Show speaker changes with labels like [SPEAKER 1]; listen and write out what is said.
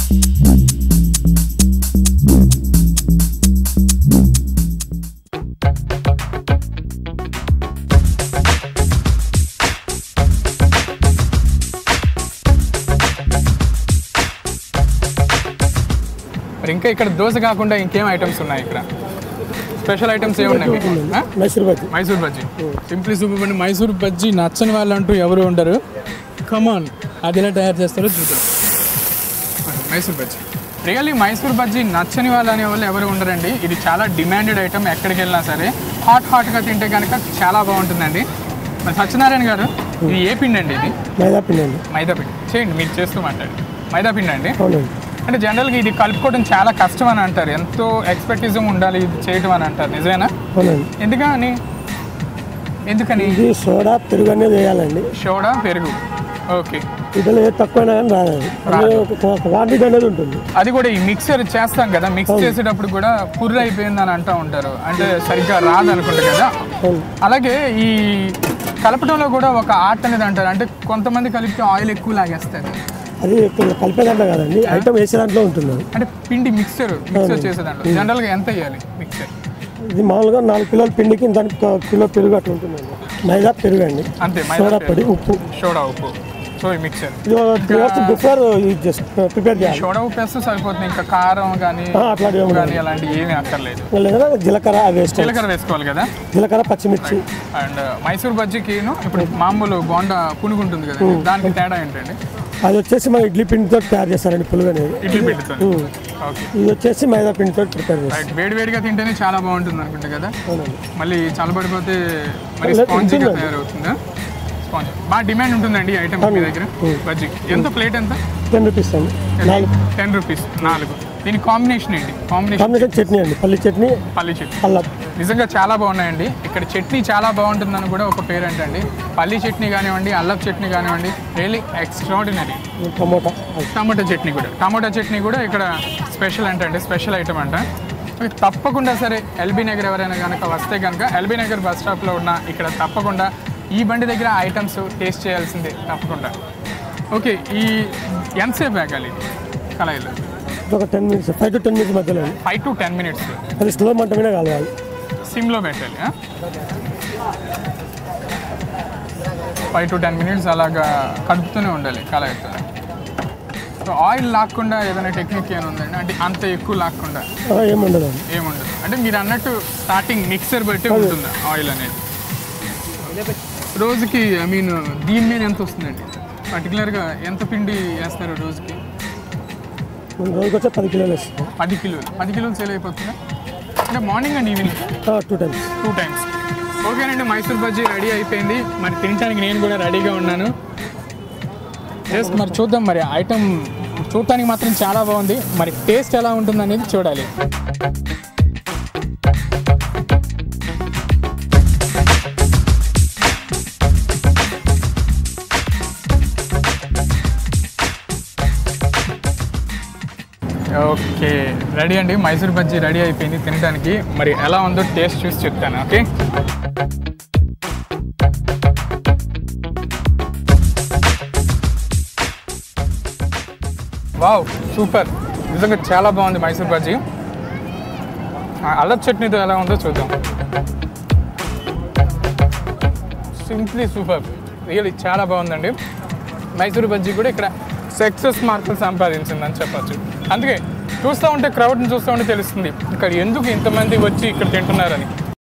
[SPEAKER 1] మరి ఇంకా ఇక్కడ దోశ కాకుండా ఇంకేం ఐటమ్స్ ఉన్నాయి ఇక్కడ స్పెషల్ ఐటమ్స్ ఏమున్నాయి మీకు? ఆ?
[SPEAKER 2] మైసూర్ బజ్జీ
[SPEAKER 1] మైసూర్ బజ్జీ సింప్లీ సూపర్ అండి మైసూర్ బజ్జీ నచ్చని వాళ్ళు అంటూ ఎవరు ఉండరు కమాన్ అది ఎలా తయారు చేస్తారో చూద్దాం మైసూర్ బజ్జీ రియల్లీ మైసూర్ బజ్జీ నచ్చని వాళ్ళు అనే వాళ్ళు ఎవరు ఉండరండి ఇది చాలా డిమాండెడ్ ఐటమ్ ఎక్కడికి వెళ్ళినా సరే హాట్ హాట్గా తింటే కనుక చాలా బాగుంటుందండి మరి సత్యనారాయణ గారు ఇది ఏ పిండి అండి ఇది
[SPEAKER 2] మైదా పిండి అండి
[SPEAKER 1] మైదా పిండి చేయండి మీరు చేస్తూ మాట్లాడండి మైదా పిండి అండి
[SPEAKER 2] అవునండి
[SPEAKER 1] అంటే జనరల్గా ఇది కలుపుకోవడం చాలా కష్టం అని అంటారు ఎంతో ఎక్స్పెక్టిజం ఉండాలి ఇది చేయడం అని అంటారు నిజమేనా
[SPEAKER 2] అవునండి
[SPEAKER 1] ఎందుకని ఎందుకని
[SPEAKER 2] ఇది సోడా పెరుగు అనేది వేయాలండి
[SPEAKER 1] షోడా పెరుగు ఓకే
[SPEAKER 2] ఇదిలో ఏది తక్కువైనా కానీ రాదండి అందులో ఒక క్వాంటిటీ అనేది ఉంటుంది
[SPEAKER 1] అది కూడా ఈ మిక్సర్ చేస్తాం కదా మిక్స్ చేసేటప్పుడు కూడా పుర్రు అయిపోయింది అని అంటూ ఉంటారు అంటే సరిగ్గా రాదు అనుకుంటా కదా
[SPEAKER 2] అవును
[SPEAKER 1] అలాగే ఈ కలపడంలో కూడా ఒక ఆర్ట్ అనేది అంటారు అంటే కొంతమంది కలిపితే ఆయిల్ ఎక్కువ లాగేస్తారు
[SPEAKER 2] అది ఇక్కడ కలిపేదంట కదండి ఐటమ్ వేసే దాంట్లో ఉంటుంది అది.
[SPEAKER 1] అంటే పిండి మిక్సర్ మిక్సర్ చేసేదాంట్లో జనరల్గా ఎంత వేయాలి మిక్సర్
[SPEAKER 2] ఇది మామూలుగా నాలుగు కిలోల పిండికి దానికి ఒక కిలో పెరుగు అట్లా ఉంటుందండి మైదా పెరుగు అండి
[SPEAKER 1] అంతే మైదా
[SPEAKER 2] సోడా పొడి ఉప్పు
[SPEAKER 1] షోడా ఉప్పు సో ఈ మిక్సర్
[SPEAKER 2] ఇది త్రీ అవర్స్ బిఫోర్ యూజ్ చేసి ప్రిపేర్ చేయాలి
[SPEAKER 1] షోడా ఉప్పు వేస్తే సరిపోతుంది ఇంకా కారం కానీ
[SPEAKER 2] ఆ, అట్లాంటివి ఏమి
[SPEAKER 1] కానీ అలాంటివి ఏమీ అక్కర్లేదు
[SPEAKER 2] లేదా జీలకర్ర అవి వేస్తాం
[SPEAKER 1] జీలకర్ర వేసుకోవాలి కదా
[SPEAKER 2] జీలకర్ర పచ్చిమిర్చి
[SPEAKER 1] అండ్ మైసూర్ బజ్జీకిను ఇప్పుడు మామూలు బోండా పునుగు ఉంటుంది కదా దానికి తేడా ఏంటండి
[SPEAKER 2] అది వచ్చేసి మన ఇడ్లీ పిండితో తయారు చేస్తారండి పులుగు అనేది
[SPEAKER 1] ఇడ్లీ పిండితో
[SPEAKER 2] ఉమ్.
[SPEAKER 1] ఓకే
[SPEAKER 2] ఇది వచ్చేసి మైదా పిండితో ప్రిపేర్ చేస్తాం
[SPEAKER 1] రైట్ వేడి వేడిగా తింటేనే చాలా బాగుంటుంది అనుకుంటా కదా
[SPEAKER 2] అవునండి
[SPEAKER 1] మళ్ళీ చల్లబడిపోతే మరి
[SPEAKER 2] లేదు,
[SPEAKER 1] స్పాంజీగా
[SPEAKER 2] ఉంటుందండి.
[SPEAKER 1] తయారవుతుందా స్పాంజ్ బాగా డిమాండ్ ఉంటుందండి ఈ ఐటమ్ మీ దగ్గర బజ్జీ ఎంత ప్లేట్ ఎంత
[SPEAKER 2] టెన్ రూపీస్ అండి నాలుగు
[SPEAKER 1] టెన్ రూపీస్ నాలుగు దీని కాంబినేషన్ ఏంటి కాంబినేషన్
[SPEAKER 2] కాంబినేషన్ చట్నీ అండి పల్లి చట్నీ
[SPEAKER 1] పల్లి చట్నీ
[SPEAKER 2] అల్లం
[SPEAKER 1] నిజంగా చాలా బాగున్నాయండి ఇక్కడ చట్నీ చాలా బాగుంటుందని కూడా ఒక పేరు అంటండి పల్లి చట్నీ కానివ్వండి అల్లం చట్నీ కానివ్వండి really extraordinary
[SPEAKER 2] tomato
[SPEAKER 1] tomato chutney కూడా టమాటా చట్నీ కూడా ఇక్కడ స్పెషల్ అంటే స్పెషల్ ఐటమ్ అంట ఓకే, తప్పకుండా సరే ఎల్బీ నగర్ ఎవరైనా కనుక వస్తే కనుక ఎల్బీ నగర్ బస్ స్టాప్లో ఉన్న ఇక్కడ తప్పకుండా ఈ బండి దగ్గర ఐటమ్స్ టేస్ట్ చేయాల్సిందే తప్పకుండా ఓకే ఈ ఎంతసేపు ఆగాలి కళాయిలో
[SPEAKER 2] ఇది ఒక ten minutes five to ten minutes మధ్యలో అండి.
[SPEAKER 1] ఫైవ్ టు టెన్ మినిట్స్
[SPEAKER 2] అది స్లో మంట మీద కలవాలి
[SPEAKER 1] సిమ్లో పెట్టాలి ఫైవ్ టు టెన్ మినిట్స్ అలాగా కలుపుతూనే ఉండాలి కళాయితో సో ఆయిల్ లాక్కుండా ఏదైనా టెక్నిక్ ఏమైనా ఉందండి అంటే అంత ఎక్కువ లాక్కుండా
[SPEAKER 2] ఆ, ఏముండదు అండి
[SPEAKER 1] ఏముండదు అంటే మీరు అన్నట్టు స్టార్టింగ్ మిక్సర్ బట్టి ఉంటుంది ఆయిల్ అనేది రోజుకి ఐ మీన్ దీని మీద ఎంత వస్తుందండి పర్టికులర్గా ఎంత పిండి వేస్తారు రోజుకి
[SPEAKER 2] మన రోజుకి వచ్చే పది కిలోలు వేస్తాం
[SPEAKER 1] పది కిలోలు పది కిలోలు సేల్ అయిపోతుందా అంటే morning and evening
[SPEAKER 2] two times
[SPEAKER 1] two times ఓకేనండి మైసూర్ బజ్జీ రెడీ అయిపోయింది మరి తినడానికి నేను కూడా రెడీగా ఉన్నాను జస్ట్ మరి చూద్దాం మరి ఐటమ్ చూడటానికి మాత్రం చాలా బాగుంది మరి టేస్ట్ ఎలా ఉంటుంది అనేది చూడాలి ఓకే రెడీ అండి మైసూర్ బజ్జీ రెడీ అయిపోయింది తినడానికి మరి ఎలా ఉందో టేస్ట్ చూసి చెప్తాను ఓకే వావ్ సూపర్ నిజంగా చాలా బాగుంది మైసూర్ బజ్జీ ఆ అల్లం చట్నీతో ఎలా ఉందో చూద్దాం సింప్లీ సూపర్ రియల్లీ చాలా బాగుందండి మైసూర్ బజ్జీ కూడా ఇక్కడ సక్సెస్ మార్కులు సంపాదించిందని చెప్పొచ్చు అందుకే చూస్తూ ఉంటే క్రౌడ్ని చూస్తూ ఉంటే తెలుస్తుంది ఇక్కడ ఎందుకు ఇంతమంది వచ్చి ఇక్కడ తింటున్నారని